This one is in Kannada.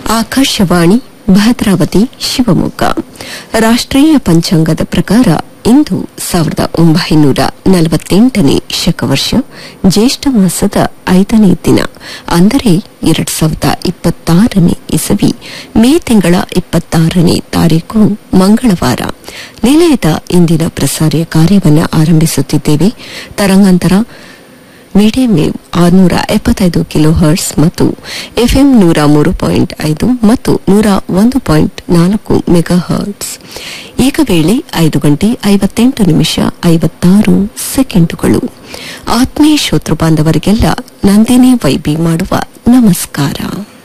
ಆಕಾಶವಾಣಿ ಭದ್ರಾವತಿ ಶಿವಮೊಗ್ಗ ರಾಷ್ಟ್ರೀಯ ಪಂಚಾಂಗದ ಪ್ರಕಾರ ಇಂದು ಸಾವಿರದ ಒಂಬೈನೂರ ನಲವತ್ತೆಂಟನೇ ಶಕವರ್ಷ ಜ್ಯೇಷ್ಠ ಮಾಸದ ಐದನೇ ದಿನ ಅಂದರೆ ಎರಡ್ ಸಾವಿರದ ಇಪ್ಪತ್ತಾರನೇ ಇಸವಿ ಮೇ ತಿಂಗಳ ಇಪ್ಪತ್ತಾರನೇ ತಾರೀಕು ಮಂಗಳವಾರ ನಿಲಯದ ಇಂದಿನ ಪ್ರಸಾರ ಕಾರ್ಯವನ್ನು ಆರಂಭಿಸುತ್ತಿದ್ದೇವೆ ತರಂಗಾಂತರ ಮೀಡಿಯಂ ವೇವ್ ಆರುನೂರ ಎಪ್ಪತ್ತೈದು ಕಿಲೋ ಹರ್ಟ್ಸ್ ಮತ್ತು ಎಫ್ಎಂ ನೂರ ಮೂರು ಪಾಯಿಂಟ್ ಐದು ಮತ್ತು ನೂರ ಒಂದು ಪಾಯಿಂಟ್ ನಾಲ್ಕು ಮೆಗಾ ಹರ್ಟ್ಸ್ ಈಗ ವೇಳೆ ಐದು ಗಂಟೆ ಐವತ್ತೆಂಟು ನಿಮಿಷ ಐವತ್ತಾರು ಸೆಕೆಂಡುಗಳು ಆತ್ಮೀಯ ಶ್ರೋತೃ ಬಾಂಧವರಿಗೆಲ್ಲ ನಂದಿನಿ ವೈಬಿ ಮಾಡುವ ನಮಸ್ಕಾರ